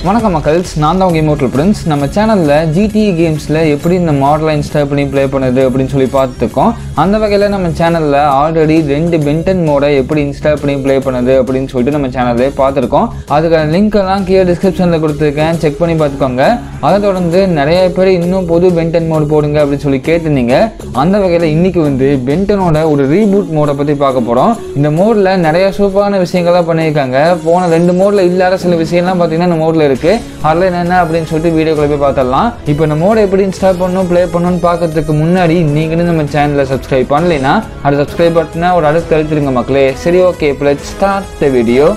வணக்கம் மக்கள்ஸ் நான் தான் கேம் ஓட்டல் பிரின்ஸ் நம்ம சேனலில் ஜிடிஏ கேம்ஸில் எப்படி இந்த மாடலை இன்ஸ்டால் பண்ணி ப்ளே பண்ணுது அப்படின்னு சொல்லி பார்த்துருக்கோம் அந்த வகையில் நம்ம சேனலில் ஆல்ரெடி ரெண்டு பென்டன் மோடை எப்படி இன்ஸ்டால் பண்ணி ப்ளே பண்ணுது அப்படின்னு சொல்லிட்டு நம்ம சேனல்லே பார்த்துருக்கோம் அதுக்கான லிங்க் எல்லாம் கீழே டிஸ்கிரிப்ஷனில் கொடுத்துருக்கேன் செக் பண்ணி பார்த்துக்கோங்க அதை தொடர்ந்து நிறைய பேர் இன்னும் பொது பென்டன் மோடு போடுங்க அப்படின்னு சொல்லி கேட்டிருந்தீங்க அந்த வகையில் இன்னைக்கு வந்து பென்டனோட ஒரு ரீபூட் மோடை பற்றி பார்க்க போகிறோம் இந்த மோடில் நிறைய சூப்பரான விஷயங்கள்லாம் பண்ணியிருக்காங்க போன ரெண்டு மோடில் இல்லாத சில விஷயம்லாம் பார்த்தீங்கன்னா இந்த மோடில் இருக்குது அதில் என்னென்ன அப்படின்னு சொல்லிட்டு வீடியோக்குள்ள போய் பார்த்துடலாம் இப்போ இந்த மோடை எப்படி இன்ஸ்டால் பண்ணணும் ப்ளே பண்ணணும்னு பார்க்கறதுக்கு முன்னாடி நீங்களும் நம்ம சேனலை சப்ஸ்கிரைப் பண்ணலைன்னா அது சப்ஸ்கிரைப் பட்டனை ஒரு அடுத்து அழுத்திருங்க மக்களே சரி ஓகே இப்போ ஸ்டார்ட் த வீடியோ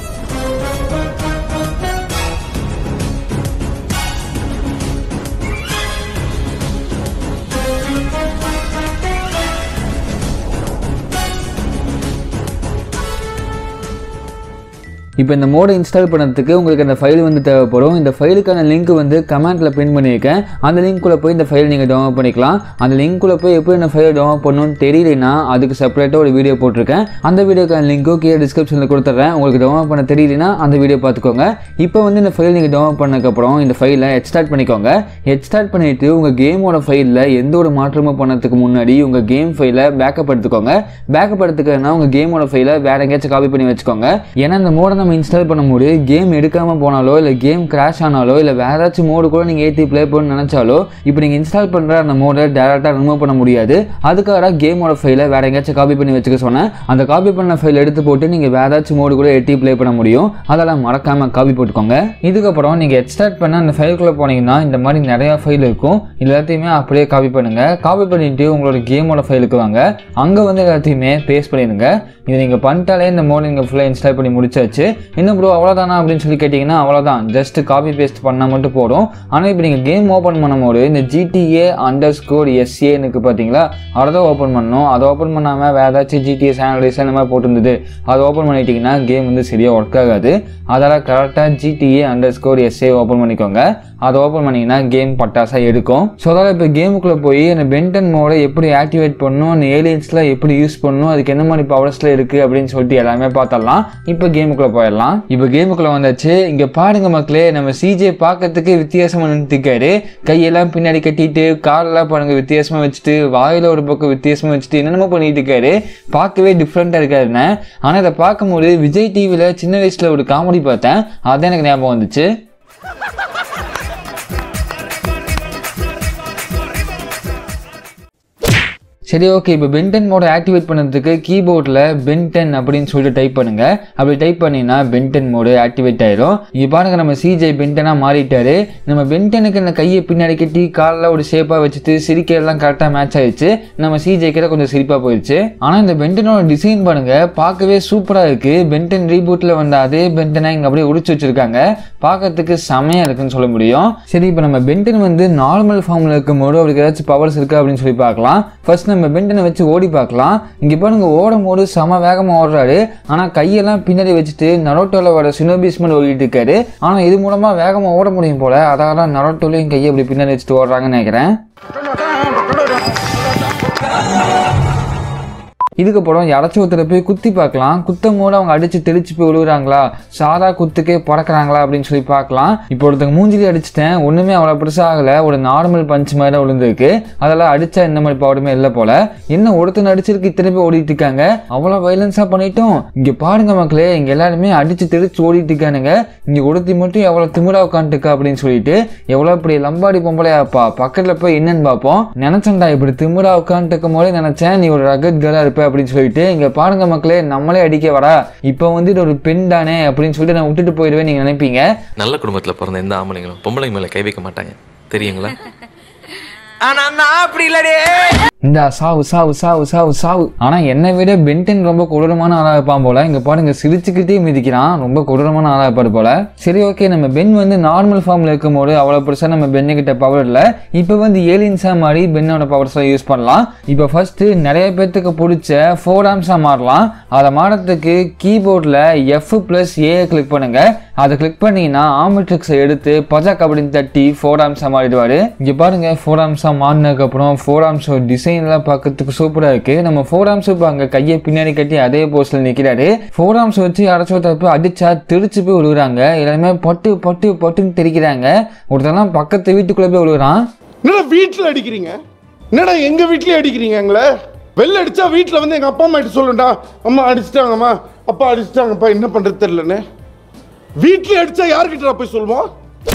இப்போ இந்த மோடை இன்ஸ்டால் பண்ணுறதுக்கு உங்களுக்கு அந்த ஃபைல் வந்து தேவைப்படும் இந்த ஃபைலுக்கான லிங்க் வந்து கமெண்ட்டில் பின் பண்ணியிருக்கேன் அந்த லிங்க்குள்ளே போய் இந்த ஃபைல் நீங்கள் டவுன்லோட் பண்ணிக்கலாம் அந்த லிங்க்குள்ளே போய் எப்படி இந்த ஃபைலை டவுன்லோட் பண்ணணும்னு தெரியலனா அதுக்கு செப்பரேட்டாக ஒரு வீடியோ போட்டிருக்கேன் அந்த வீடியோக்கான லிங்க்கும் கீழே டிஸ்கிரிப்ஷனில் கொடுத்துட்றேன் உங்களுக்கு டவுன்லோட் பண்ண தெரியலனா அந்த வீடியோ பார்த்துக்கோங்க இப்போ வந்து இந்த ஃபைல் நீங்கள் டவுன்லோட் பண்ணதுக்கப்புறம் இந்த ஃபைலை எக்ஸ்டார்ட் பண்ணிக்கோங்க எக்ஸ்டார்ட் பண்ணிவிட்டு உங்கள் கேமோட ஃபைலில் எந்த ஒரு மாற்றமும் பண்ணதுக்கு முன்னாடி உங்கள் கேம் ஃபைலை பேக்கப் எடுத்துக்கோங்க பேக்கப் எடுத்துக்கிறதுனா உங்கள் கேமோட ஃபைலை வேற எங்கேயாச்சும் காப்பி பண்ணி வச்சுக்கோங்க ஏன்னா இந்த மோடை நம்ம இன்ஸ்டால் பண்ணும்போது கேம் எடுக்காமல் போனாலோ இல்லை கேம் கிராஷ் ஆனாலோ இல்லை வேற ஏதாச்சும் மோடு கூட நீங்கள் ஏற்றி ப்ளே பண்ணணும்னு நினச்சாலோ இப்போ நீங்கள் இன்ஸ்டால் பண்ணுற அந்த மோடை டேரெக்டாக ரிமூவ் பண்ண முடியாது அதுக்காக கேமோட ஃபைலை வேற எங்கேயாச்சும் காப்பி பண்ணி வச்சுக்க சொன்னேன் அந்த காப்பி பண்ண ஃபைல் எடுத்து போட்டு நீங்கள் வேற ஏதாச்சும் மோடு கூட ஏற்றி ப்ளே பண்ண முடியும் அதெல்லாம் மறக்காமல் காப்பி போட்டுக்கோங்க இதுக்கப்புறம் நீங்கள் எக்ஸ்டார்ட் பண்ண அந்த ஃபைலுக்குள்ளே போனீங்கன்னா இந்த மாதிரி நிறையா ஃபைல் இருக்கும் இது எல்லாத்தையுமே அப்படியே காப்பி பண்ணுங்கள் காப்பி பண்ணிட்டு உங்களோட கேமோட ஃபைலுக்கு வாங்க அங்கே வந்து எல்லாத்தையுமே பேஸ்ட் பண்ணிடுங்க இது நீங்கள் பண்ணிட்டாலே இந்த மோட் நீங்கள் ஃபுல்லாக இன்ஸ்டால் பண்ணி முடிச்சாச்சு இன்னும் ப்ரோ அவ்வளோதானா அப்படின்னு சொல்லி கேட்டிங்கன்னா அவ்வளோதான் ஜஸ்ட் காப்பி பேஸ்ட் பண்ணால் மட்டும் போதும் ஆனால் இப்போ நீங்கள் கேம் ஓப்பன் பண்ணும்போது இந்த ஜிடிஏ அண்டர் ஸ்கோர் எஸ்ஏனுக்கு பார்த்தீங்களா அதை தான் ஓப்பன் பண்ணணும் அதை ஓப்பன் பண்ணாமல் வேறு ஏதாச்சும் ஜிடிஏ சேனல்ஸ் இந்த மாதிரி போட்டிருந்தது அதை ஓப்பன் பண்ணிட்டீங்கன்னா கேம் வந்து சரியாக ஒர்க் ஆகாது அதெல்லாம் கரெக்டாக GTA underscore SA open பண்ணிக்கோங்க அதை ஓப்பன் பண்ணிங்கன்னா கேம் பட்டாசாக எடுக்கும் ஸோ அதாவது இப்போ கேமுக்குள்ளே போய் அந்த பென்டன் மோடை எப்படி ஆக்டிவேட் பண்ணணும் அந்த ஏலியன்ஸ்லாம் எப்படி யூஸ் பண்ணணும் அதுக்கு என்ன மாதிரி பவர்ஸ்லாம் இருக்குது அப்படின்னு சொல்லிட்டு எல்லாமே பார்த்தரலாம் இப்போ கேமுக்குள்ளே போயிடலாம் இப்போ கேமுக்குள்ளே வந்தாச்சு இங்கே பாருங்க மக்களே நம்ம சிஜே பார்க்கறதுக்கு வித்தியாசமாக நிறுத்திக்காரு கையெல்லாம் பின்னாடி கட்டிட்டு காலெல்லாம் பாருங்க வித்தியாசமாக வச்சுட்டு வாயில் ஒரு பக்கம் வித்தியாசமாக வச்சுட்டு என்னென்னமோ பண்ணிட்டு இருக்காரு பார்க்கவே டிஃப்ரெண்ட்டாக இருக்காருண்ணே ஆனால் இதை பார்க்கும்போது விஜய் டிவியில் சின்ன வயசில் ஒரு காமெடி பார்த்தேன் அதான் எனக்கு ஞாபகம் வந்துச்சு சரி ஓகே இப்போ பென்டன் மோட ஆக்டிவேட் பண்ணுறதுக்கு கீபோர்டில் பென்டன் அப்படின்னு சொல்லிட்டு டைப் பண்ணுங்க அப்படி டைப் பண்ணினா பென்டன் மோடு ஆக்டிவேட் ஆயிடும் இங்கே பாருங்க நம்ம சிஜே பென்டனாக மாறிட்டாரு நம்ம பென்டனுக்கு இந்த கையை பின்னாடி கட்டி காலில் ஒரு ஷேப்பாக வச்சுட்டு சிரிக்கிறதெல்லாம் கரெக்டாக மேட்ச் ஆயிடுச்சு நம்ம சிஜே கிட்ட கொஞ்சம் சிரிப்பாக போயிடுச்சு ஆனால் இந்த பென்டனோட டிசைன் பாருங்க பார்க்கவே சூப்பராக இருக்கு பென்டன் ரீபூட்டில் வந்த அதே பென்டனை இங்கே அப்படியே உடிச்சு வச்சிருக்காங்க பார்க்கறதுக்கு செமையாக இருக்குன்னு சொல்ல முடியும் சரி இப்போ நம்ம பென்டன் வந்து நார்மல் ஃபார்மில் இருக்கும்போது அவருக்கு ஏதாச்சும் பவர்ஸ் இருக்கா அப்படின்னு சொல்லி பார்க்கலாம் ஃபர்ஸ்ட் நம்ம பென்டனை வச்சு ஓடி பார்க்கலாம் இங்கே பாருங்க ஓடும் போது செம வேகமாக ஓடுறாரு ஆனால் கையெல்லாம் பின்னாடி வச்சுட்டு நரோட்டோவில் வர சினோபிஸ்மன் ஓடிட்டு இருக்காரு ஆனால் இது மூலமாக வேகமாக ஓட முடியும் போல அதால நரோட்டோலையும் கையை இப்படி பின்னாடி வச்சுட்டு ஓடுறாங்கன்னு நினைக்கிறேன் இதுக்கப்புறம் யாராச்சும் ஒருத்தரை போய் குத்தி பார்க்கலாம் குத்தம் போது அவங்க அடிச்சு தெளிச்சு போய் விழுகுறாங்களா சாதா குத்துக்கே பறக்குறாங்களா அப்படின்னு சொல்லி பார்க்கலாம் இப்போ ஒருத்தங்க மூஞ்சிலே அடிச்சிட்டேன் ஒன்றுமே அவ்வளோ பெருசாக ஆகலை ஒரு நார்மல் பஞ்ச் மாதிரி தான் விழுந்திருக்கு அதெல்லாம் அடிச்சா இந்த மாதிரி பவருமே இல்லை போல என்ன ஒருத்தன் அடிச்சிருக்கு இத்தனை பேர் ஓடிட்டு இருக்காங்க அவ்வளோ வைலன்ஸாக பண்ணிட்டோம் இங்கே பாருங்க மக்களே இங்கே எல்லாருமே அடிச்சு தெளிச்சு ஓடிட்டு இருக்கானுங்க இங்கே ஒருத்தி மட்டும் எவ்வளோ திமிரா உட்காந்துருக்கா அப்படின்னு சொல்லிட்டு எவ்வளோ இப்படி லம்பாடி பொம்பளையாப்பா பக்கத்தில் போய் என்னன்னு பார்ப்போம் நினச்சேன்டா இப்படி திமிரா உட்காந்துட்டு இருக்கும் போதே நினச்சேன் நீ ஒரு ரகத் கேர்ளாக இருப்ப அப்படின்னு சொல்லிட்டு இங்க பாருங்க மக்களே நம்மளே அடிக்க வரா இப்போ வந்து இது ஒரு பெண் தானே அப்படின்னு சொல்லிட்டு நான் விட்டுட்டு போயிடுவேன் நீங்க நினைப்பீங்க நல்ல குடும்பத்தில் பிறந்த எந்த ஆம்பளைங்களும் பொம்பளைங்க மேலே கை வைக்க மாட்டாங்க தெரியுங்களா ஆனா நான் அப்படி இல்லடே இந்த சாவு சாவு சாவு சாவு சாவு ஆனா என்னை விட பென்டன் ரொம்ப கொடூரமான ஆளா இருப்பான் போல இங்க பாருங்க சிரிச்சுக்கிட்டே மிதிக்கிறான் ரொம்ப கொடூரமான ஆளா இருப்பாரு போல சரி ஓகே நம்ம பென் வந்து நார்மல் ஃபார்ம்ல இருக்கும்போது அவ்வளவு பெருசா நம்ம பென்னு கிட்ட பவர் இல்ல இப்போ வந்து ஏலியன்ஸா மாறி பென்னோட பவர்ஸ் யூஸ் பண்ணலாம் இப்போ ஃபர்ஸ்ட் நிறைய பேர்த்துக்கு பிடிச்ச ஃபோர் ஆம்ஸா மாறலாம் அதை மாறத்துக்கு கீபோர்டில் எஃப் பிளஸ் ஏ கிளிக் பண்ணுங்க அதை கிளிக் பண்ணீங்கன்னா ஆமெட்ரிக்ஸை எடுத்து பஜாக் அப்படின்னு தட்டி ஃபோர் ஆம்ஸா மாறிடுவாரு இங்க பாருங்க ஃபோர் ஆம்ஸா ஆர்ம்ஸாக மாறினதுக்கப்புறம் ஃபோர் ஆர்ம்ஸோட டிசைன்லாம் பார்க்கறதுக்கு சூப்பராக இருக்குது நம்ம ஃபோர் ஆர்ம்ஸ் இப்போ அங்கே கையை பின்னாடி கட்டி அதே போஸ்டில் நிற்கிறாரு ஃபோர் ஆர்ம்ஸ் வச்சு அடைச்ச தப்பு அடிச்சா திருச்சு போய் விழுகுறாங்க எல்லாருமே பட்டு பட்டு பட்டுன்னு தெரிக்கிறாங்க ஒருத்தெல்லாம் பக்கத்து வீட்டுக்குள்ளே போய் விழுகுறான் என்னடா வீட்டில் அடிக்கிறீங்க என்னடா எங்க வீட்லயே அடிக்கிறீங்க எங்களை வெளில அடிச்சா வீட்டில் வந்து எங்க அப்பா அம்மா கிட்ட சொல்லுண்டா அம்மா அடிச்சிட்டாங்கம்மா அப்பா அடிச்சிட்டாங்கப்பா என்ன பண்றது தெரியலன்னு வீட்லயே அடிச்சா யார்கிட்ட போய் சொல்லுவோம்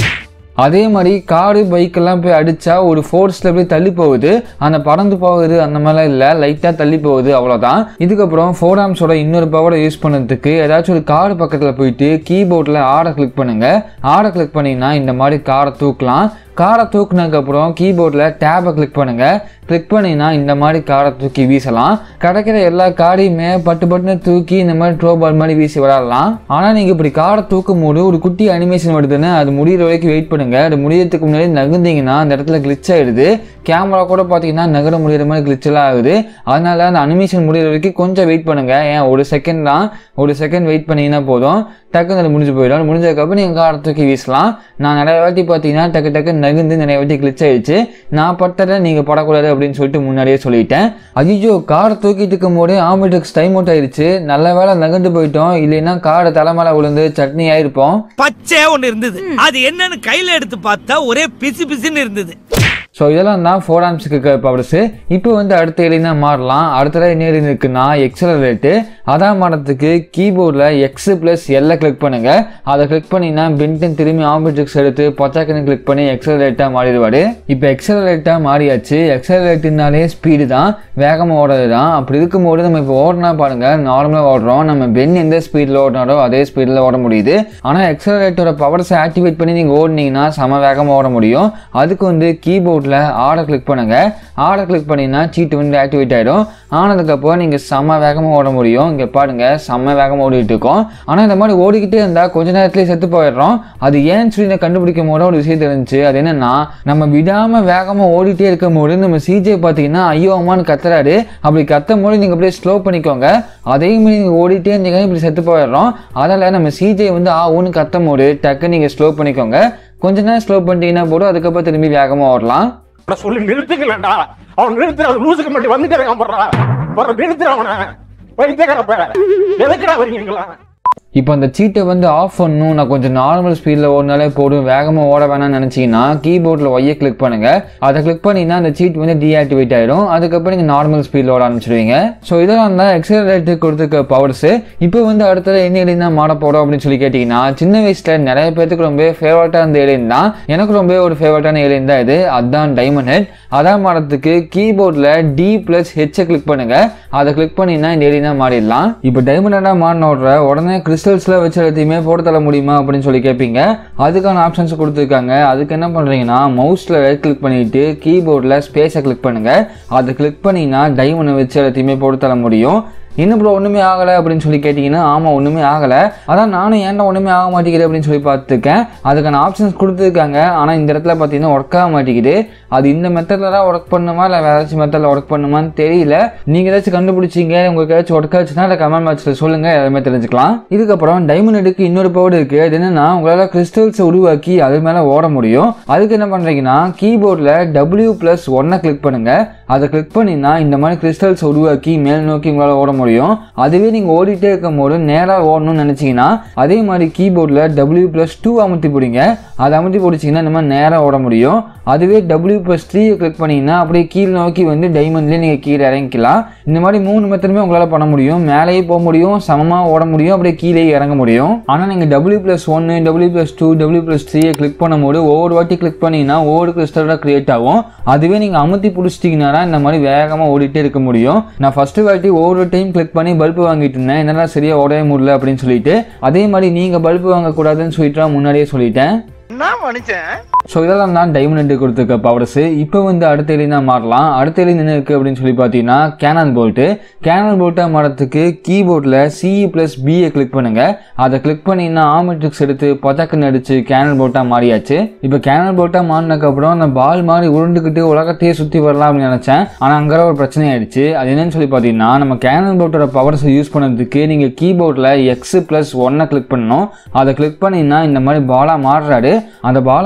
அதே மாதிரி காரு பைக்கெல்லாம் போய் அடித்தா ஒரு ஃபோர்ஸில் போய் தள்ளி போகுது அந்த பறந்து போகுது அந்த மாதிரிலாம் இல்லை லைட்டாக தள்ளி போகுது அவ்வளோதான் இதுக்கப்புறம் ஃபோர் ஆர்ம்ஸோட இன்னொரு பவரை யூஸ் பண்ணுறதுக்கு ஏதாச்சும் ஒரு கார் பக்கத்தில் போயிட்டு கீபோர்டில் ஆடை கிளிக் பண்ணுங்கள் ஆடை கிளிக் பண்ணிங்கன்னா இந்த மாதிரி காரை தூக்கலாம் காரை தூக்குனதுக்கப்புறம் கீபோர்டில் டேபை கிளிக் பண்ணுங்கள் கிளிக் பண்ணிங்கன்னா இந்த மாதிரி காரை தூக்கி வீசலாம் கிடைக்கிற எல்லா காரையுமே பட்டு பட்டுன்னு தூக்கி இந்த மாதிரி த்ரோ பால் மாதிரி வீசி விளாடலாம் ஆனால் நீங்கள் இப்படி காரை தூக்கும் போது ஒரு குட்டி அனிமேஷன் வருதுன்னு அது முடியிற வரைக்கும் வெயிட் பண்ணுங்கள் அது முடியறதுக்கு முன்னாடி நகர்ந்தீங்கன்னா அந்த இடத்துல கிளிச் ஆயிடுது கேமரா கூட பார்த்தீங்கன்னா நகர முடியிற மாதிரி glitch எல்லாம் ஆகுது அதனால அந்த அனிமேஷன் முடியிற வரைக்கும் கொஞ்சம் வெயிட் பண்ணுங்கள் ஏன் ஒரு செகண்ட் தான் ஒரு செகண்ட் வெயிட் பண்ணீங்கன்னா போதும் டக்குன்னு அது முடிஞ்சு போயிடும் முடிஞ்சதுக்கப்புறம் நீங்கள் காரை தூக்கி வீசலாம் நான் நிறைய வாட்டி பார்த்தீங்கன்னா டக்கு டக்கு நகுந்து நிறைய வாட்டி கிளிச் ஆயிடுச்சு நான் பட்டதை நீங்கள் படக்கூடாது அப்படின்னு சொல்லிட்டு முன்னாடியே சொல்லிட்டேன் ஐயோ காரை தூக்கிட்டு இருக்கும் போதே ஆம்பிட்டுக்கு டைம் அவுட் ஆயிடுச்சு நல்ல வேளை நகர்ந்து போயிட்டோம் இல்லைன்னா காரை தலைமையில விழுந்து சட்னி ஆயிருப்போம் பச்சை ஒண்ணு இருந்தது அது என்னன்னு கையில எடுத்து பார்த்தா ஒரே பிசு பிசுன்னு இருந்தது ஸோ இதெல்லாம் தான் ஃபோர் ஆம்ஸுக்கு பவர்ஸு இப்போ வந்து அடுத்த எலினா மாறலாம் அடுத்தது என்ன எலி இருக்குன்னா எக்ஸலரேட்டு அதான் மாறத்துக்கு கீபோர்டில் எக்ஸ் ப்ளஸ் எல்லை கிளிக் பண்ணுங்கள் அதை கிளிக் பண்ணிங்கன்னா பின்டன் திரும்பி ஆம்பிட்ரிக்ஸ் எடுத்து பச்சாக்கன்னு கிளிக் பண்ணி எக்ஸலரேட்டாக மாறிடுவார் இப்போ எக்ஸலரேட்டாக மாறியாச்சு எக்ஸலரேட்டுனாலே ஸ்பீடு தான் வேகமாக ஓடுறது தான் அப்படி இருக்கும்போது நம்ம இப்போ ஓடினா பாருங்கள் நார்மலாக ஓடுறோம் நம்ம பென் எந்த ஸ்பீடில் ஓடினாரோ அதே ஸ்பீடில் ஓட முடியுது ஆனால் எக்ஸலரேட்டோட பவர்ஸை ஆக்டிவேட் பண்ணி நீங்கள் ஓடினீங்கன்னா செம வேகமாக ஓட முடியும் அதுக்கு வந்து கீபோர்டில் ஆர்டர் கிளிக் பண்ணுங்கள் ஆர்டர் கிளிக் பண்ணிங்கன்னா சீட்டு வந்து ஆக்டிவேட் ஆகிடும் ஆனதுக்கப்புறம் நீங்கள் செம்ம வேகமாக ஓட முடியும் இங்கே பாருங்கள் செம்ம வேகமாக ஓடிட்டு இருக்கோம் ஆனால் இந்த மாதிரி ஓடிக்கிட்டே இருந்தால் கொஞ்ச நேரத்துலேயே செத்து போயிடுறோம் அது ஏன்னு சொல்லி நான் கண்டுபிடிக்கும் போது ஒரு விஷயம் தெரிஞ்சுச்சு அது என்னன்னா நம்ம விடாமல் வேகமாக ஓடிட்டே இருக்கும் போது நம்ம சிஜே பார்த்தீங்கன்னா ஐயோ அம்மான்னு கத்துறாரு அப்படி கத்தும் போது நீங்கள் அப்படியே ஸ்லோ பண்ணிக்கோங்க அதே மாதிரி நீங்கள் ஓடிட்டே இருந்தீங்கன்னா இப்படி செத்து போயிடுறோம் அதில் நம்ம சிஜே வந்து ஆ ஊன்னு கத்தும் போது டக்கு நீங்கள் ஸ்லோ பண்ணிக்கோங்க கொஞ்ச நேரம் ஸ்லோ பண்ணிட்டீங்கன்னா போதும் அதுக்கப்புறம் திரும்பி வேகமாக ஓடலாம் சொல்லி நிறுத்துக்கலடா அவன் நிறுத்துற அது லூசுக்கு மட்டும் வந்துட்டு போடுறா நிறுத்துற அவனை வைத்தியக்கார பேர எதுக்குடா வரீங்களா இப்போ அந்த சீட்டை வந்து ஆஃப் பண்ணணும் நான் கொஞ்சம் நார்மல் ஸ்பீடில் ஓடினாலே போடும் வேகமாக ஓட வேணாம்னு நினச்சிங்கன்னா கீபோர்டில் ஒய்யை கிளிக் பண்ணுங்கள் அதை கிளிக் பண்ணிங்கன்னா அந்த சீட் வந்து டீஆக்டிவேட் ஆகிடும் அதுக்கப்புறம் நீங்கள் நார்மல் ஸ்பீடில் ஓட ஆரம்பிச்சிடுவீங்க ஸோ இதெல்லாம் தான் எக்ஸலரேட்டு கொடுத்துருக்க பவர்ஸு இப்போ வந்து அடுத்தது என்ன எலின் தான் மாட போகிறோம் அப்படின்னு சொல்லி கேட்டிங்கன்னா சின்ன வயசில் நிறைய பேருக்கு ரொம்ப ஃபேவரட்டாக இருந்த ஏலியன் தான் எனக்கு ரொம்ப ஒரு ஃபேவரட்டான ஏலியன் தான் இது அதுதான் டைமண்ட் ஹெட் அதான் மாறத்துக்கு கீபோர்டில் டி ப்ளஸ் ஹெச்சை கிளிக் பண்ணுங்கள் அதை கிளிக் பண்ணிங்கன்னா இந்த ஏலியனாக மாறிடலாம் இப்போ டைமண்ட் ஹெட்டாக மாறினோட உடனே கிறிஸ்டல்ஸில் வச்சு எல்லாத்தையுமே போட்டு தர முடியுமா அப்படின்னு சொல்லி கேட்பீங்க அதுக்கான ஆப்ஷன்ஸ் கொடுத்துருக்காங்க அதுக்கு என்ன பண்ணுறீங்கன்னா மவுஸில் ரைட் கிளிக் பண்ணிவிட்டு கீபோர்டில் ஸ்பேஸை கிளிக் பண்ணுங்கள் அதை கிளிக் பண்ணிங்கன்னா டைமண்டை வச்சு எல்லாத்தையுமே போட்டு தர முடியும் இன்னும் ப்ரோ ஒன்றுமே ஆகலை அப்படின்னு சொல்லி கேட்டிங்கன்னா ஆமாம் ஒன்றுமே ஆகலை அதான் நானும் ஏன்டா ஒன்றுமே ஆக மாட்டேங்குது அப்படின்னு சொல்லி பார்த்துருக்கேன் அதுக்கான ஆப்ஷன்ஸ் கொடுத்துருக்காங்க ஆனால் இந்த இடத்துல பார்த்தீங்கன்னா ஒர்க் ஆக மாட்டேங்குது அது இந்த மெத்தடில் தான் ஒர்க் பண்ணுமா இல்லை வேறு ஏதாச்சும் மெத்தடில் ஒர்க் பண்ணுமான்னு தெரியல நீங்கள் ஏதாச்சும் கண்டுபிடிச்சிங்க உங்களுக்கு ஏதாச்சும் ஒர்க் ஆச்சுன்னா அதை கமெண்ட் பாக்ஸில் சொல்லுங்கள் எல்லாமே தெரிஞ்சுக்கலாம் இதுக்கப்புறம் டைமண்ட் எடுக்கு இன்னொரு பவர் இருக்குது அது என்னென்னா உங்களால் கிறிஸ்டல்ஸை உருவாக்கி அது மேலே ஓட முடியும் அதுக்கு என்ன பண்ணுறீங்கன்னா கீபோர்டில் டபிள்யூ ப்ளஸ் ஒன்னை கிளிக் பண்ணுங்கள் அதை கிளிக் பண்ணினா இந்த மாதிரி கிறிஸ்டல்ஸ் உருவாக்கி மேல் நோக்கி உங்களால் ஓட முடியும் அதுவே நீங்கள் ஓடிட்டே இருக்கும் போது நேராக ஓடணும்னு நினச்சிங்கன்னா அதே மாதிரி கீபோர்டில் டபிள்யூ ப்ளஸ் டூ அமுத்தி பிடிங்க அதை அமுத்தி பிடிச்சிங்கன்னா இந்த மாதிரி நேராக ஓட முடியும் அதுவே டபிள்யூ ப்ளஸ் த்ரீயை கிளிக் பண்ணிங்கன்னா அப்படியே கீழ் நோக்கி வந்து டைமண்ட்லேயே நீங்கள் கீழே இறங்கிக்கலாம் இந்த மாதிரி மூணு மெத்தடுமே உங்களால் பண்ண முடியும் மேலேயே போக முடியும் சமமாக ஓட முடியும் அப்படியே கீழே இறங்க முடியும் ஆனால் நீங்கள் டபிள்யூ ப்ளஸ் ஒன்று W plus two W plus த்ரீயை கிளிக் பண்ணும்போது ஒவ்வொரு வாட்டி கிளிக் பண்ணிங்கன்னா ஒவ்வொரு கிறிஸ்டலாக கிரியேட் ஆகும் அதுவே நீங்கள் அமுத்தி பிடிச்சிட்டிங்கன்னா இந்த மாதிரி வேகமாக ஓடிட்டே இருக்க முடியும் நான் ஃபஸ்ட்டு வாட்டி ஒவ்வொரு டைம் கிளிக் பண்ணி பல்பு வாங்கிட்டு இருந்தேன் என்னால் சரியாக ஓடவே முடியல அப்படின்னு சொல்லிட்டு அதே மாதிரி நீங்கள் பல்பு வாங்கக்கூடாதுன்னு சொல்லிட்டு நான் முன்னாடியே சொல்லிட்டேன் என்ன மனுஷன் ஸோ இதெல்லாம் தான் டைமண்ட் கொடுத்துருக்க பவர்ஸு இப்போ வந்து அடுத்த எலினா மாறலாம் அடுத்த எலி என்ன இருக்குது அப்படின்னு சொல்லி பார்த்தீங்கன்னா கேனல் போல்ட்டு கேனல் போல்ட்டாக மாறத்துக்கு கீபோர்டில் சிஇ ப்ளஸ் பியை கிளிக் பண்ணுங்கள் அதை கிளிக் பண்ணிங்கன்னா ஆமெட்ரிக்ஸ் எடுத்து பதக்குன்னு அடிச்சு கேனல் போல்ட்டாக மாறியாச்சு இப்போ கேனல் போல்ட்டாக மாறினதுக்கப்புறம் அந்த பால் மாதிரி உருண்டுக்கிட்டு உலகத்தையே சுற்றி வரலாம் அப்படின்னு நினச்சேன் ஆனால் அங்கே ஒரு பிரச்சனை ஆயிடுச்சு அது என்னன்னு சொல்லி பார்த்தீங்கன்னா நம்ம கேனல் போல்ட்டோட பவர்ஸை யூஸ் பண்ணதுக்கு நீங்கள் கீபோர்டில் எக்ஸ் ப்ளஸ் ஒன்னை கிளிக் பண்ணணும் அதை கிளிக் பண்ணிங்கன்னா இந்த மாதிரி பாலாக மாறுறாரு அந்த பாலாக மாறினதுக்கு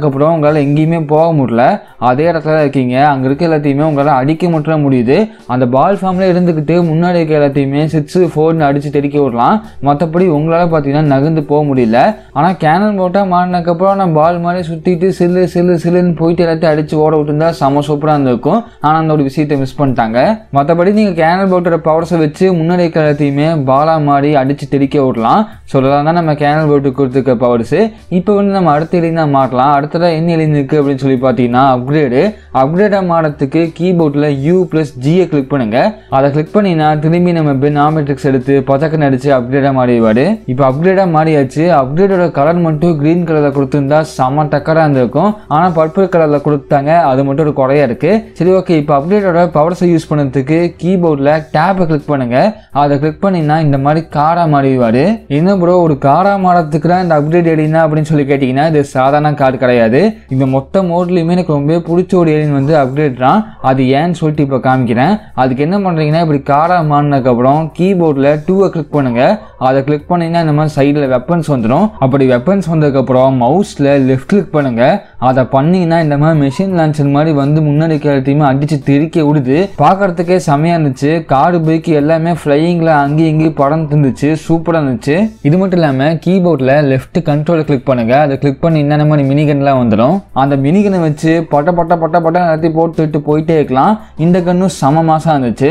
மாறினதுக்கப்புறம் உங்களால் எங்கேயுமே போக முடியல அதே இடத்துல தான் இருக்கீங்க அங்கே இருக்க எல்லாத்தையுமே உங்களால் அடிக்க மட்டும் முடியுது அந்த பால் ஃபார்மில் இருந்துக்கிட்டு முன்னாடி இருக்க எல்லாத்தையுமே சிக்ஸு ஃபோர்னு அடித்து தெறிக்க விடலாம் மற்றபடி உங்களால் பார்த்தீங்கன்னா நகர்ந்து போக முடியல ஆனால் கேனல் போட்டால் மாறினதுக்கப்புறம் நான் பால் மாதிரி சுற்றிட்டு சில்லு சில்லு சில்லுன்னு போயிட்டு எல்லாத்தையும் அடித்து ஓட விட்டுருந்தா செம சூப்பராக இருந்திருக்கும் ஆனால் அந்த ஒரு விஷயத்தை மிஸ் பண்ணிட்டாங்க மற்றபடி நீங்கள் கேனல் போட்டோட பவர்ஸை வச்சு முன்னாடி இருக்க எல்லாத்தையுமே பாலாக மாறி அடித்து தெறிக்க விடலாம் சொல்லலாம் தான் நம்ம கேனல் போட்டு கொடுத்துருக்க பவர்ஸு இப்போ வந்து நம்ம அடுத்த எலின் தான் மாட்டலாம் அடுத்ததாக என்ன எலின் இருக்குது அப்படின்னு சொல்லி பார்த்தீங்கன்னா அப்கிரேடு அப்கிரேடாக மாறத்துக்கு கீபோர்டில் யூ ப்ளஸ் ஜியை கிளிக் பண்ணுங்க அதை கிளிக் பண்ணினா திரும்பி நம்ம பென் ஆமெட்ரிக்ஸ் எடுத்து பதக்கன்னு அடிச்சு அப்கிரேடாக மாறிடுவார் இப்போ அப்கிரேடாக மாறியாச்சு அப்கிரேடோட கலர் மட்டும் க்ரீன் கலரில் கொடுத்துருந்தா செம்ம டக்கராக இருந்திருக்கும் ஆனால் பர்பிள் கலரில் கொடுத்தாங்க அது மட்டும் ஒரு குறையா இருக்குது சரி ஓகே இப்போ அப்கிரேடோட பவர்ஸை யூஸ் பண்ணுறதுக்கு கீபோர்டில் டேப்பை கிளிக் பண்ணுங்க அதை கிளிக் பண்ணினா இந்த மாதிரி காராக மாறிடுவார் என்ன ப்ரோ ஒரு காராக மாறத்துக்கு தான் இந்த அப்கிரேட் எலினா அப்படின்னு சொல்லி கேட்டிங்கன்னா இது சாதாரண கார்டு கிடையாது இந்த மொத்த மோட்லையுமே எனக்கு ரொம்ப பிடிச்ச ஒரு எலின் வந்து அப்கிரேட் தான் அது ஏன்னு சொல்லிட்டு இப்போ காமிக்கிறேன் அதுக்கு என்ன பண்ணுறீங்கன்னா இப்படி காராக மாறினதுக்கப்புறம் கீபோர்டில் டூவை கிளிக் பண்ணுங்க அதை கிளிக் பண்ணிங்கன்னா இந்த மாதிரி சைடில் வெப்பன்ஸ் வந்துடும் அப்படி வெப்பன்ஸ் வந்ததுக்கப்புறம் மவுஸில் லெஃப்ட் கிளிக் பண்ணுங்க அதை பண்ணீங்கன்னா இந்த மாதிரி மெஷின் லான்ச்சர் மாதிரி வந்து முன்னாடி இருக்கிறதையுமே அடிச்சு தெறிக்க விடுது பார்க்கறதுக்கே செமையாக இருந்துச்சு காடு பைக் எல்லாமே ஃப்ளையிங்கில் அங்கேயும் இங்கேயும் படம் இருந்துச்சு சூப்பராக இருந்துச்சு இது மட்டும் இல்லாமல் கீபோர்டில் லெஃப்ட் கண்ட்ரோலை கிளிக் பண்ணுங்க அதை கிளிக் பண்ணி இந்த மாதிரி மினிகன்லாம் வந்துடும் அந்த மினிகனை வச்சு பட்ட பட்ட பட்ட பட்ட எல்லாத்தையும் போட்டுட்டு போயிட்டே இருக்கலாம் இந்த கன்னும் செம மாசம் இருந்துச்சு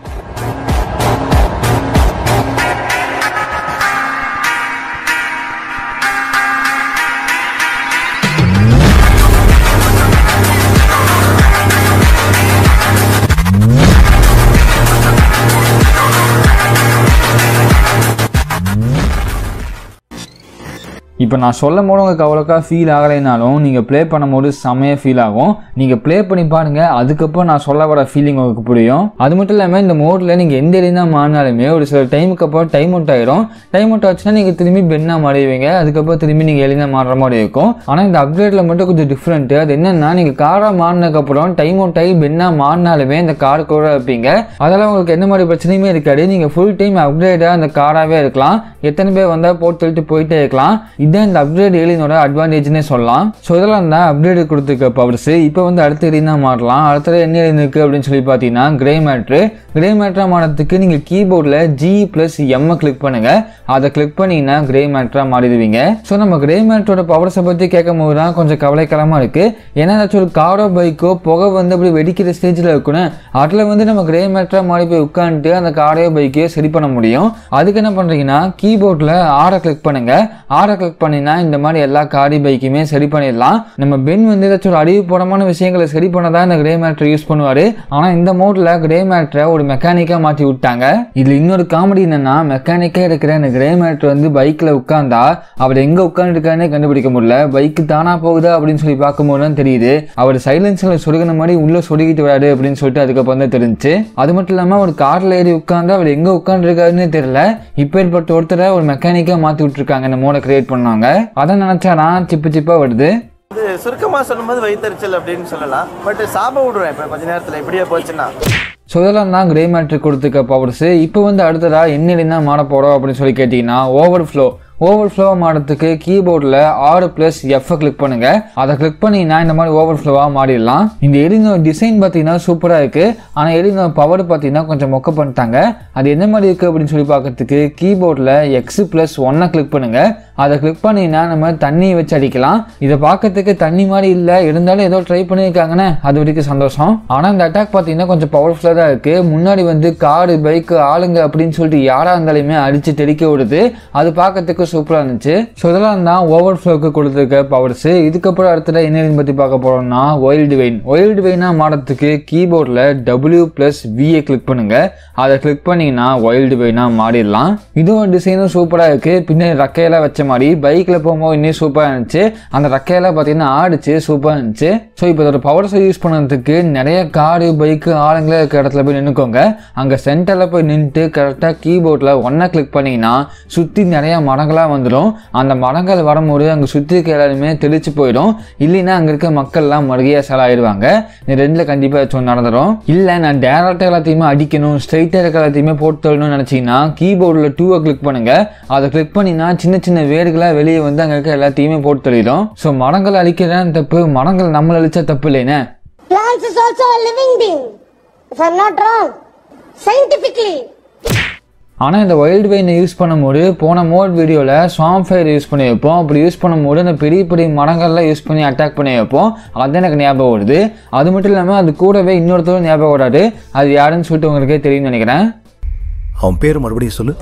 இப்போ நான் சொல்லும் போது உங்களுக்கு அவ்வளோக்கா ஃபீல் ஆகலைனாலும் நீங்கள் ப்ளே பண்ணும்போது செமையாக ஃபீல் ஆகும் நீங்கள் ப்ளே பண்ணி பாருங்கள் அதுக்கப்புறம் நான் சொல்ல வர ஃபீலிங் உங்களுக்கு புரியும் அது மட்டும் இல்லாமல் இந்த மோடில் நீங்கள் எந்த இடையும் தான் மாறினாலுமே ஒரு சில டைமுக்கு அப்புறம் டைம் அவுட் ஆயிரும் டைம் அவுட் ஆச்சுன்னா நீங்கள் திரும்பி பென்னாக மாறிடுவீங்க அதுக்கப்புறம் திரும்பி நீங்கள் எளிதாக மாறுற மாதிரி இருக்கும் ஆனால் இந்த அப்கிரேடில் மட்டும் கொஞ்சம் டிஃப்ரெண்ட்டு அது என்னென்னா நீங்கள் காராக மாறினதுக்கப்புறம் டைம் அவுட் ஆகி பென்னாக மாறினாலுமே இந்த கார் கூட இருப்பீங்க அதெல்லாம் உங்களுக்கு எந்த மாதிரி பிரச்சனையுமே இருக்காது நீங்கள் ஃபுல் டைம் அப்கிரேடாக அந்த காராகவே இருக்கலாம் எத்தனை பேர் வந்தால் போட்டு தள்ளிட்டு போயிட்டே இருக்கலாம் இதுதான் இந்த அப்கிரேட் ஏலியனோட அட்வான்டேஜ்னே சொல்லலாம் ஸோ இதெல்லாம் தான் அப்கிரேட் கொடுத்துருக்க பவர்ஸ் இப்போ வந்து அடுத்த ஏலியன் தான் மாறலாம் அடுத்தது என்ன ஏலியன் இருக்குது அப்படின்னு சொல்லி பார்த்தீங்கன்னா கிரே மேட்ரு கிரே மேட்ரா மாறதுக்கு நீங்கள் கீபோர்டில் ஜி ப்ளஸ் எம்மை கிளிக் பண்ணுங்க அதை கிளிக் பண்ணீங்கன்னா கிரே மேட்ரா மாறிடுவீங்க ஸோ நம்ம கிரே மேட்ரோட பவர்ஸை பற்றி கேட்கும் போது தான் கொஞ்சம் கவலைக்கிழமாக இருக்குது ஏன்னா ஏதாச்சும் ஒரு காரோ பைக்கோ புகை வந்து அப்படி வெடிக்கிற ஸ்டேஜில் இருக்கணும் அதில் வந்து நம்ம கிரே மேட்ரா மாறி போய் உட்காந்துட்டு அந்த காரையோ பைக்கையோ சரி பண்ண முடியும் அதுக்கு என்ன பண்ணுறீங்கன்னா கீபோர்டில் ஆரை கிளிக் பண்ணுங்க ஆரை கிளிக் பண்ணினா இந்த மாதிரி எல்லா காரி பைக்குமே சரி பண்ணிடலாம் நம்ம பென் வந்து ஏதாச்சும் ஒரு அறிவுபூர்வமான விஷயங்களை சரி பண்ண தான் இந்த கிரே மேட்ரை யூஸ் பண்ணுவார் ஆனால் இந்த மோடில் கிரே மேட்ரை ஒரு மெக்கானிக்காக மாற்றி விட்டாங்க இதில் இன்னொரு காமெடி என்னன்னா மெக்கானிக்காக இருக்கிற இந்த கிரே மேட்ரு வந்து பைக்கில் உட்காந்தா அவர் எங்கே உட்காந்துருக்காருன்னே கண்டுபிடிக்க முடியல பைக்கு தானா போகுதா அப்படின்னு சொல்லி பார்க்கும்போது தான் தெரியுது அவர் சைலன்ஸில் சொருகின மாதிரி உள்ளே சொருகிட்டு வராரு அப்படின்னு சொல்லிட்டு அதுக்கப்புறம் தான் தெரிஞ்சுச்சு அது மட்டும் இல்லாமல் ஒரு காரில் ஏறி உட்காந்து அவர் எங்கே உட்காந்துருக்காருன்னு தெரியல இப்பேற்பட்ட ஒருத்தரை ஒரு மெக்கானிக்காக மாற்றி விட்டுருக்காங்க இந்த மோடை கிரியேட் பண்ணாங்க அதை நினச்சா நான் சிப்பு சிப்பாக வருது இது சுருக்கமாக சொல்லும்போது வயிற்றுச்சல் அப்படின்னு சொல்லலாம் பட் சாப விடுவேன் இப்போ கொஞ்ச நேரத்தில் இப்படியே போச்சுன்னா ஸோ இதெல்லாம் தான் கிரே மேட்ரிக் கொடுத்துருக்க பவர்ஸு இப்போ வந்து அடுத்ததாக என்ன தான் மாற போகிறோம் அப்படின்னு சொல்லி கேட்டிங்கன்னா ஓவர் ஃப்ளோ ஓவர் ஃப்ளோ மாறதுக்கு கீபோர்டில் ஆறு ப்ளஸ் எஃப் கிளிக் பண்ணுங்க அதை கிளிக் பண்ணிங்கன்னா இந்த மாதிரி ஓவர் ஃப்ளோவாக மாறிடலாம் இந்த எலினோ டிசைன் பார்த்தீங்கன்னா சூப்பராக இருக்குது ஆனால் எலினோ பவர் பார்த்தீங்கன்னா கொஞ்சம் மொக்க பண்ணிட்டாங்க அது என்ன மாதிரி இருக்குது அப்படின்னு சொல்லி பார்க்கறதுக்கு கீபோர்டில் எக்ஸ் ப்ளஸ் ஒன்னை கிளிக் பண்ணுங்க அதை கிளிக் பண்ணிங்கன்னா நம்ம தண்ணியை வச்சு அடிக்கலாம் இதை பார்க்கறதுக்கு தண்ணி மாதிரி இல்லை இருந்தாலும் ஏதோ ட்ரை பண்ணியிருக்காங்கன்னு அது வரைக்கும் சந்தோஷம் ஆனால் இந்த அட்டாக் பார்த்தீங்கன்னா கொஞ்சம் பவர்ஃபுல்லாக தான் இருக்குது முன்னாடி வந்து காரு பைக்கு ஆளுங்க அப்படின்னு சொல்லிட்டு யாராக இருந்தாலுமே அடித்து தெறிக்க விடுது அது பார்க்கறதுக்கு சூப்பராக இருந்துச்சு ஸோ இதெல்லாம் தான் ஓவர் ஃப்ளோக்கு கொடுத்துருக்க பவர்ஸு இதுக்கப்புறம் அடுத்தது என்ன பற்றி பார்க்க போகிறோம்னா ஒயில்டு வெயின் ஒயில்டு வெயினாக மாறத்துக்கு கீபோர்டில் டபிள்யூ ப்ளஸ் விஏ கிளிக் பண்ணுங்க அதை கிளிக் பண்ணிங்கன்னா ஒயில்டு வெயினாக மாறிடலாம் இதுவும் டிசைனும் சூப்பராக இருக்குது பின்னாடி ரெக்கையெல்லாம் வச்ச மாதிரி பைக்கில் போகும்போது இன்னும் சூப்பராக இருந்துச்சு அந்த ரெக்கையெல்லாம் பார்த்தீங்கன்னா ஆடிச்சு சூப்பராக இருந்துச்சு ஸோ இப்போ இதோட பவர்ஸை யூஸ் பண்ணதுக்கு நிறைய காரு பைக்கு ஆளுங்களே இருக்க இடத்துல போய் நின்றுக்கோங்க அங்கே சென்டரில் போய் நின்றுட்டு கரெக்டாக கீபோர்டில் ஒன்றை கிளிக் பண்ணிங்கன்னா சுற்றி நிறைய மரங்களை மரங்களாக வந்துடும் அந்த மரங்கள் வரும்போது அங்கே சுற்றி இருக்க எல்லாருமே தெளிச்சு போயிடும் இல்லைன்னா அங்கே இருக்க மக்கள்லாம் மறுகையாக செலாயிடுவாங்க இந்த ரெண்டில் கண்டிப்பாக ஏதாச்சும் நடந்துடும் இல்லை நான் டேரக்டாக எல்லாத்தையுமே அடிக்கணும் ஸ்ட்ரைட்டாக இருக்க எல்லாத்தையுமே போட்டு தள்ளணும்னு நினச்சிங்கன்னா கீபோர்டில் டூவை கிளிக் பண்ணுங்க அதை கிளிக் பண்ணினா சின்ன சின்ன வேர்களாக வெளியே வந்து அங்கே இருக்க எல்லாத்தையுமே போட்டு தள்ளிடும் ஸோ மரங்கள் அழிக்கிறதான் தப்பு மரங்கள் நம்மளை அழிச்சா தப்பு இல்லைனே Plants is also a living being. If I'm not wrong, scientifically. ஆனால் இந்த வைல்டு வெயினை யூஸ் பண்ணும்போது போன மோட் வீடியோவில் ஸ்வாம் ஃபயர் யூஸ் பண்ணி வைப்போம் அப்படி யூஸ் பண்ணும்போது அந்த பெரிய பெரிய மரங்கள்லாம் யூஸ் பண்ணி அட்டாக் பண்ணி வைப்போம் அது எனக்கு ஞாபகம் வருது அது மட்டும் இல்லாமல் அது கூடவே இன்னொருத்தரும் ஞாபகம் வராது அது யாருன்னு சொல்லிட்டு உங்களுக்கே தெரியும்னு நினைக்கிறேன் அவன் பேர் மறுபடியும் சொல்லு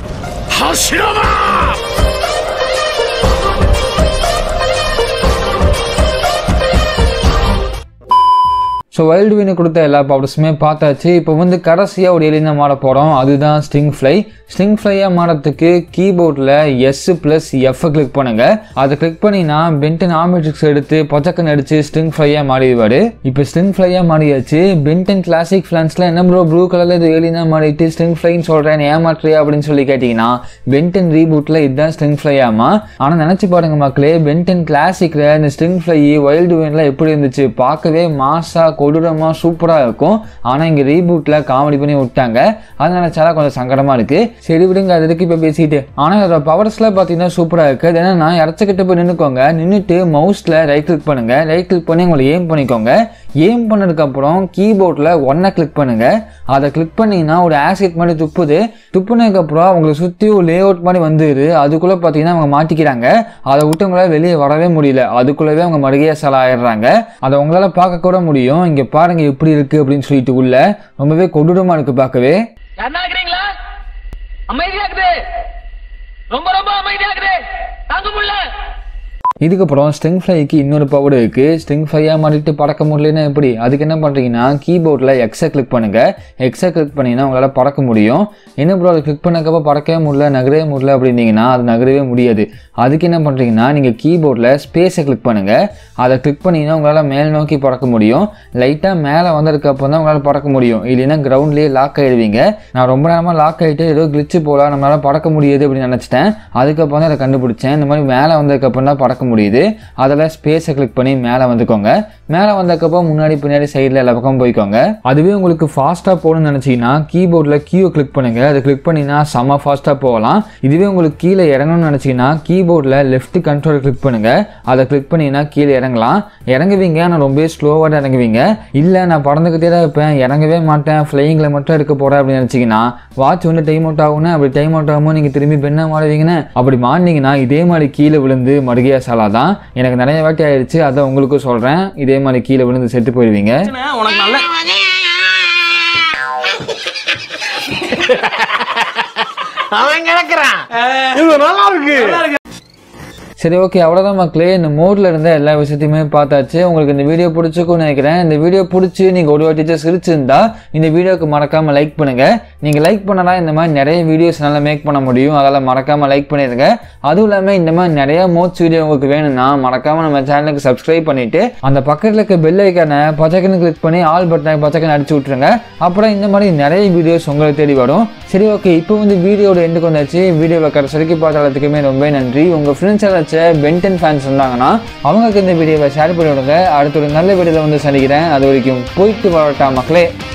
ஸோ வைல்டு வீனு கொடுத்த எல்லா பவுடர்ஸுமே பார்த்தாச்சு இப்போ வந்து கடைசியாக ஒரு எலினா மாட போகிறோம் அதுதான் ஸ்டிங் ஃப்ளை ஸ்டிங் ஃப்ளையாக மாறத்துக்கு கீபோர்டில் எஸ் ப்ளஸ் எஃப் கிளிக் பண்ணுங்கள் அதை கிளிக் பண்ணினா பென்டன் ஆமெட்ரிக்ஸ் எடுத்து பொச்சக்கன் அடித்து ஸ்டிங் ஃப்ளையாக மாறிடுவார் இப்போ ஸ்டிங் ஃப்ளையாக மாறியாச்சு பென்டன் கிளாசிக் ஃப்ளான்ஸில் என்ன ப்ரோ ப்ளூ கலரில் இது எலினா மாறிட்டு ஸ்டிங் ஃப்ளைன்னு சொல்கிறேன் ஏமாற்றியா அப்படின்னு சொல்லி கேட்டிங்கன்னா பென்டன் ரீபூட்டில் இதுதான் ஸ்டிங் ஃப்ளையாமா ஆனால் நினச்சி பாருங்க மக்களே பென்டன் கிளாசிக்கில் இந்த ஸ்டிங் ஃப்ளை வைல்டு வேன்லாம் எப்படி இருந்துச்சு பார்க்கவே மாசா கொடூரமாக சூப்பராக இருக்கும் ஆனால் இங்கே ரீபூட்டில் காமெடி பண்ணி விட்டாங்க அது நினச்சால கொஞ்சம் சங்கடமாக இருக்குது சரி விடுங்க அது இருக்கு இப்போ பேசிட்டு ஆனால் அதோட பவர்ஸ்லாம் பார்த்தீங்கன்னா சூப்பராக இருக்குது அது என்னன்னா இடத்துக்கிட்ட போய் நின்றுக்கோங்க நின்றுட்டு மவுஸில் ரைட் கிளிக் பண்ணுங்கள் ரைட் கிளிக் பண்ணி உங்களை ஏம் பண்ணிக்கோங்க ஏம் பண்ணதுக்கப்புறம் கீபோர்டில் ஒன்றை கிளிக் பண்ணுங்கள் அதை கிளிக் பண்ணிங்கன்னா ஒரு ஆசிட் மாதிரி துப்புது துப்புனதுக்கப்புறம் அவங்களை சுற்றி ஒரு லே அவுட் மாதிரி வந்துடுது அதுக்குள்ளே பார்த்தீங்கன்னா அவங்க மாட்டிக்கிறாங்க அதை விட்டு உங்களால் வெளியே வரவே முடியல அதுக்குள்ளவே அவங்க மறுகையாக செல ஆயிடுறாங்க அதை உங்களால் பார்க்க கூட முடியும் இங்கே பாருங்க எப்படி இருக்குது அப்படின்னு சொல்லிட்டு உள்ள ரொம்பவே கொடூரமாக இருக்குது பார்க்கவே யாருன்னா இருக்கிறீங்களா அமைதியா இருக்குது ரொம்ப ரொம்ப அமைதியா இருக்குது தாங்க முடியல இதுக்கப்புறம் ஸ்ட்ரிங் ஃப்ளைக்கு இன்னொரு பவர் இருக்குது ஸ்ட்ரிங் ஃப்ளையாக மாட்டிட்டு பறக்க முடியலன்னா எப்படி அதுக்கு என்ன பண்ணுறீங்கன்னா கீபோர்டில் எக்ஸை கிளிக் பண்ணுங்கள் எக்ஸை கிளிக் பண்ணிங்கன்னா உங்களால் பறக்க முடியும் என்ன ப்ரோ அதை கிளிக் பண்ணக்கப்போ பறக்கவே முடியல நகரவே முடியல அப்படின்னீங்கன்னா அது நகரவே முடியாது அதுக்கு என்ன பண்ணுறீங்கன்னா நீங்கள் கீபோர்டில் ஸ்பேஸை கிளிக் பண்ணுங்கள் அதை கிளிக் பண்ணிங்கன்னா உங்களால் மேல் நோக்கி பறக்க முடியும் லைட்டாக மேலே வந்ததுக்கப்புறம் தான் உங்களால் பறக்க முடியும் இல்லைன்னா கிரவுண்ட்லேயே லாக் ஆகிடுவீங்க நான் ரொம்ப நேரமாக லாக் ஆகிட்டு ஏதோ கிளிச்சு போகலாம் நம்மளால் பறக்க முடியாது அப்படின்னு நினச்சிட்டேன் அதுக்கப்புறம் தான் அதை கண்டுபிடிச்சேன் இந்த மாதிரி மேலே வந்ததுக்கப்புறம் தான் பறக்க முடியுது அதில் ஸ்பேஸை கிளிக் பண்ணி மேலே வந்துக்கோங்க மேலே வந்ததுக்கப்புறம் முன்னாடி பின்னாடி சைடில் எல்லா பக்கம் போய்க்கோங்க அதுவே உங்களுக்கு ஃபாஸ்ட்டாக போகணும்னு நினச்சிங்கன்னா கீபோர்டில் கியூ கிளிக் பண்ணுங்கள் அதை கிளிக் பண்ணினா செம்ம ஃபாஸ்ட்டாக போகலாம் இதுவே உங்களுக்கு கீழே இறங்கணும்னு நினச்சிங்கன்னா கீபோர்டில் லெஃப்ட் கண்ட்ரோல் கிளிக் பண்ணுங்கள் அதை கிளிக் பண்ணிங்கன்னா கீழே இறங்கலாம் இறங்குவீங்க ஆனால் ரொம்ப ஸ்லோவாக தான் இறங்குவீங்க இல்லை நான் பறந்துக்கிட்டே தான் இருப்பேன் இறங்கவே மாட்டேன் ஃப்ளையிங்கில் மட்டும் இருக்க போகிறேன் அப்படின்னு நினச்சிங்கன்னா வாட்ச் வந்து டைம் அவுட் ஆகும்னு அப்படி டைம் அவுட் ஆகும்போது நீங்கள் திரும்பி பெண்ணாக மாடுவீங்கன்னு அப்படி மாட்டினீங்கன்னா இதே மாதிரி கீழே விழுந்து மறுகையா சாலா தான் எனக்கு நிறைய வாட்டி ஆயிடுச்சு அதை உங்களுக்கும் சொல்கிறேன் இதே மாதிரி கீழே விழுந்து செத்து போயிடுவீங்க உனக்கு நல்ல அவன் கிடக்குறான் இது நல்லா இருக்கு சரி ஓகே அவ்வளோதான் மக்களே இந்த மோடில் இருந்த எல்லா விஷயத்தையுமே பார்த்தாச்சு உங்களுக்கு இந்த வீடியோ பிடிச்சிக்கும்னு நினைக்கிறேன் இந்த வீடியோ பிடிச்சி நீங்கள் ஒரு வாட்டி சிரிச்சிருந்தா இந்த வீடியோக்கு மறக்காமல் லைக் பண்ணுங்கள் நீங்கள் லைக் பண்ணலாம் இந்த மாதிரி நிறைய வீடியோஸ் நல்லா மேக் பண்ண முடியும் அதெல்லாம் மறக்காமல் லைக் பண்ணிடுங்க அதுவும் இல்லாமல் இந்த மாதிரி நிறைய மோட்ஸ் வீடியோ உங்களுக்கு வேணும்னா மறக்காமல் நம்ம சேனலுக்கு சப்ஸ்கிரைப் பண்ணிவிட்டு அந்த பக்கத்தில் இருக்க பெல் ஐக்கானை பச்சைக்கன்னு கிளிக் பண்ணி ஆல் பட்டனை பச்சைக்கன்னு அடிச்சு விட்ருங்க அப்புறம் இந்த மாதிரி நிறைய வீடியோஸ் உங்களுக்கு தேடி வரும் சரி ஓகே இப்போ வந்து வீடியோட எண்டுக்கு வந்தாச்சு வீடியோவை கடைசி வரைக்கும் பார்த்த எல்லாத்துக்குமே ரொம்ப நன்றி உங்கள் ஃப்ரெண்ட்ஸ் ஏதாச்சும் பென்டன் ஃபேன்ஸ் இருந்தாங்கன்னா அவங்களுக்கு இந்த வீடியோவை ஷேர் பண்ணி விடுங்க அடுத்த ஒரு நல்ல வீடியோவில் வந்து சந்திக்கிறேன் அது வரைக்கும் போயிட்டு வரட்டா மக்களே